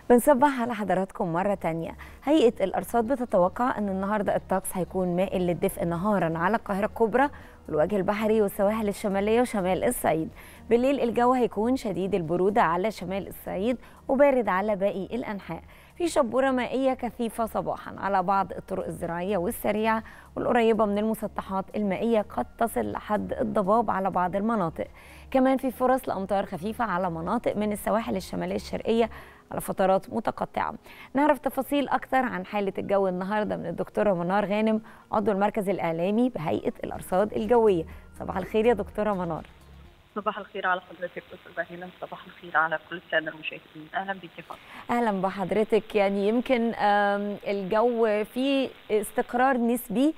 بنصبح على حضراتكم مرة تانية هيئة الأرصاد بتتوقع أن النهاردة الطقس هيكون مائل للدفء نهارا على القاهرة الكبرى والوجه البحري والسواحل الشمالية وشمال الصعيد بالليل الجو هيكون شديد البرودة على شمال الصعيد وبارد على باقي الأنحاء في شبورة مائية كثيفة صباحا على بعض الطرق الزراعية والسريعة والقريبة من المسطحات المائية قد تصل لحد الضباب على بعض المناطق كمان في فرص لأمطار خفيفة على مناطق من السواحل الشمالية الشرقية على فترات متقطعة نعرف تفاصيل أكثر عن حالة الجو النهاردة من الدكتورة منار غانم عضو المركز الإعلامي بهيئة الأرصاد الجوية صباح الخير يا دكتورة منار صباح الخير على حضرتك استاذه هنا صباح الخير على كل الساده المشاهدين اهلا بك يا فندم اهلا بحضرتك يعني يمكن الجو فيه استقرار نسبي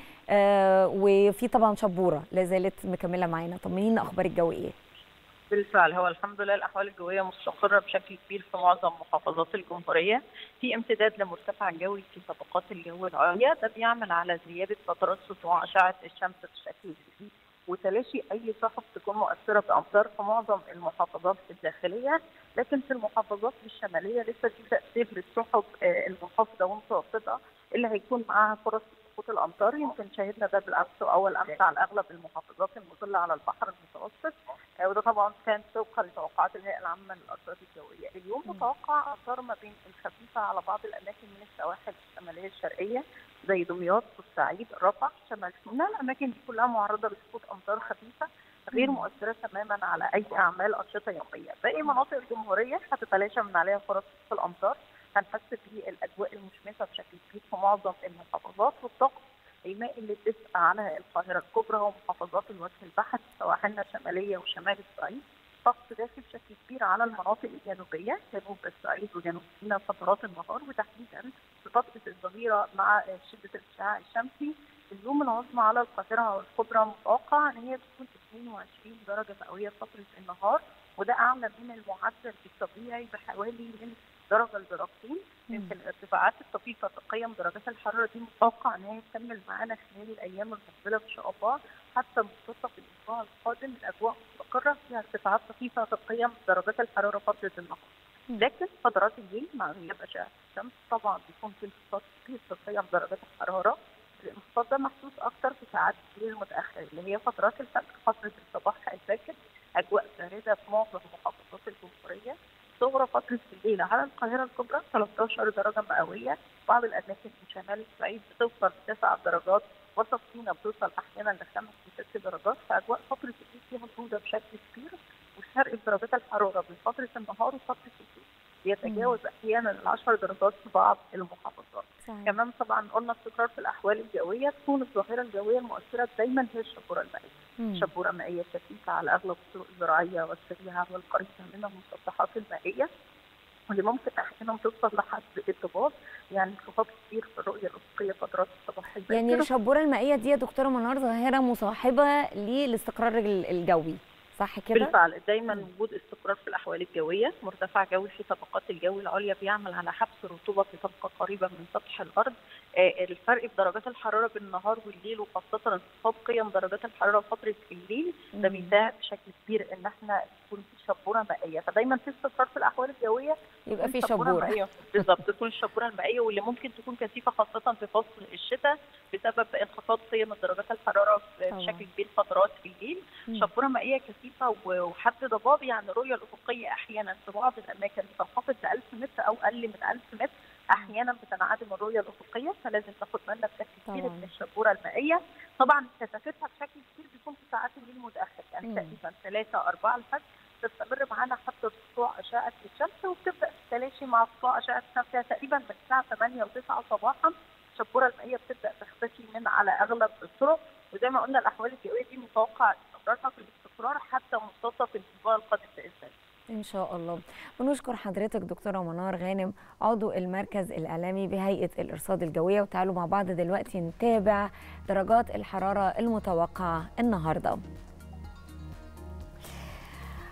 وفي طبعا شبوره لا زالت مكمله معانا طمنينا اخبار الجو ايه بالفعل هو الحمد لله الاحوال الجويه مستقره بشكل كبير في معظم محافظات الجمهوريه في امتداد لمرتفع جوي في طبقات الجو العليا ده بيعمل على زياده فترات سطوع اشعه الشمس بشكل كبير وتلاشي اي سحب تكون مؤثره بامطار في معظم المحافظات الداخليه لكن في المحافظات الشماليه لسه في تاثير للسحب المنخفضه والمتوسطه اللي هيكون معاها فرص سقوط الامطار يمكن شاهدنا ده بالامس واول امس على اغلب المحافظات المطله على البحر المتوسط وده طبعا كان طبقا لتوقعات الهيئه العامه للارصاد الجويه اليوم متوقع امطار ما بين الخفيفه على بعض الاماكن من السواحل الشماليه الشرقيه زي دمياط والصعيد رفح شمال سيناء الاماكن دي كلها معرضه لسقوط امطار خفيفه غير مؤثره تماما على اي اعمال انشطه يوميه باقي مناطق الجمهوريه هتتلاشى من عليها فرص سقوط الامطار هنحس بالاجواء المشمسه بشكل كبير في معظم المحافظات والطقس مائل للدفء على القاهره الكبرى ومحافظات الوجه البحري سواحلنا الشماليه وشمال الصعيد طقس داخل بشكل كبير على المناطق الجنوبيه جنوب الصعيد وجنوب سيناء فترات النهار وتحديدا في فتره الظهيره مع شده الاشعاع الشمسي اليوم العظمى على القاهره الكبرى متوقع ان هي تكون 22 درجه مئويه فتره النهار وده اعلى من المعدل الطبيعي بحوالي من درجه لدرجتين يمكن الارتفاعات الطفيفه في قيم درجات الحراره دي متوقع ان هي تكمل معانا خلال الايام المقبله ان شاء الله حتى منتصف الاسبوع القادم الاجواء مستقره فيها ارتفاعات طفيفه في قيم درجات الحراره فتره النهار. لكن فترات الليل مع غياب اشعه الشمس طبعا بيكون في انخفاض كبير في قيم درجات الحراره الانخفاض ده محسوس اكتر في ساعات الليل المتاخر اللي هي فترات الفجر فتره الصباح الباكر اجواء بارده في معظم محافظات الجمهوريه صغرى فترة الليل على القاهرة الكبرى 13 درجة مئوية بعض الأماكن في شمال الصعيد بتوصل 9 درجات وسط سيناء بتوصل أحيانا لخمس وست درجات فأجواء فترة الليل فيها برودة بشكل كبير وفرق درجات الحرارة بين فترة النهار وفترة الليل بيتجاوز احيانا ال 10 درجات في بعض المحافظات. صحيح. كمان طبعا قلنا استقرار في الاحوال الجويه تكون الظاهره الجويه المؤثره دايما هي الشبوره المائيه. شبوره مائيه كثيفه على اغلب الطرق الزراعيه والسريعه والقريبه من المسطحات المائيه واللي ممكن احيانا توصل لحد الضباب يعني انخفاض كبير في الرؤيه الافقيه فترات الصباح الباكر. يعني الشبوره المائيه دي يا دكتوره منار ظاهره مصاحبه للاستقرار الجوي. صح كده؟ بالفعل دايما وجود استقرار في الاحوال الجويه، مرتفع جوي في طبقات الجو العليا بيعمل على حبس الرطوبه في طبقه قريبه من سطح الارض، آه الفرق في درجات الحراره بالنهار والليل وخاصه انخفاض قيم درجات الحراره فتره الليل ده بيساعد بشكل كبير ان احنا تكون في شبوره مائيه، فدايما في استقرار في الاحوال الجويه يبقى في شبوره مائيه بالظبط تكون الشبوره المائيه واللي ممكن تكون كثيفه خاصه في فصل الشتاء بسبب انخفاض قيم درجات الحراره بشكل كبير فترات الليل، شبوره مائيه كثيفه وحد ضباب يعني الرؤيه الافقيه احيانا في بعض الاماكن بتنخفض ل 1000 متر او اقل من 1000 متر احيانا بتنعدم الرؤيه الافقيه فلازم ناخد بالنا بشكل كبير من الشبوره المائيه طبعا كثافتها بشكل كبير بيكون في ساعات الليل المتاخر يعني تقريبا 3 4 الفجر تستمر معانا حتى سطوع اشعه الشمس وبتبدا تتلاشي مع سطوع اشعه الشمس تقريبا من الساعه 8 و9 صباحا الشبوره المائيه بتبدا تختفي من على اغلب الطرق وزي ما قلنا الاحوال الجويه دي متوقع استمرارها في الاستقرار حتى منتصف الاسبوع القادم باذن الله. ان شاء الله بنشكر حضرتك دكتوره منار غانم عضو المركز الاعلامي بهيئه الارصاد الجويه وتعالوا مع بعض دلوقتي نتابع درجات الحراره المتوقعه النهارده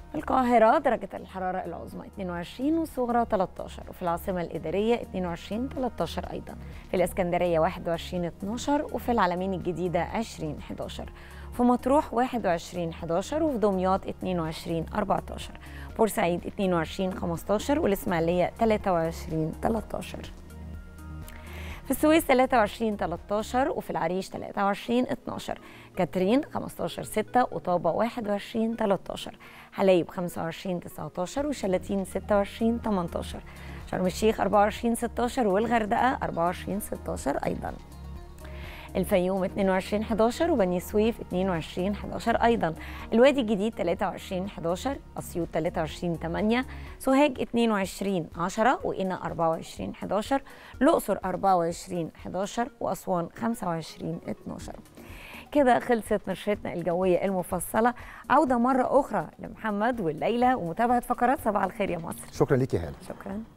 القاهرة درجة الحرارة العظمى 22 والصغرى 13 وفي العاصمة الإدارية 22 13 أيضا في الإسكندرية 21 12 وفي العلمين الجديدة 20 11 في مطروح 21 11 وفي دمياط 22 14 بورسعيد 22 15 والإسماعيلية 23 13 في السويس 23 13 وفي العريش 23 12 كاترين 15 6 وطابة 21 13 حلايب 25 19 وشلاتين 26 18 شرم الشيخ 24 16 والغردقة 24 16 أيضا الفيوم 22 11 وبني سويف 22 11 ايضا الوادي الجديد 23 11 اسيوط 23 8 سوهاج 22 10 وقنا 24 11 الاقصر 24 11 واسوان 25 12 كده خلصت نشرتنا الجويه المفصله عوده مره اخرى لمحمد والليله ومتابعه فقرات صباح الخير يا مصر شكرا ليك يا هاله شكرا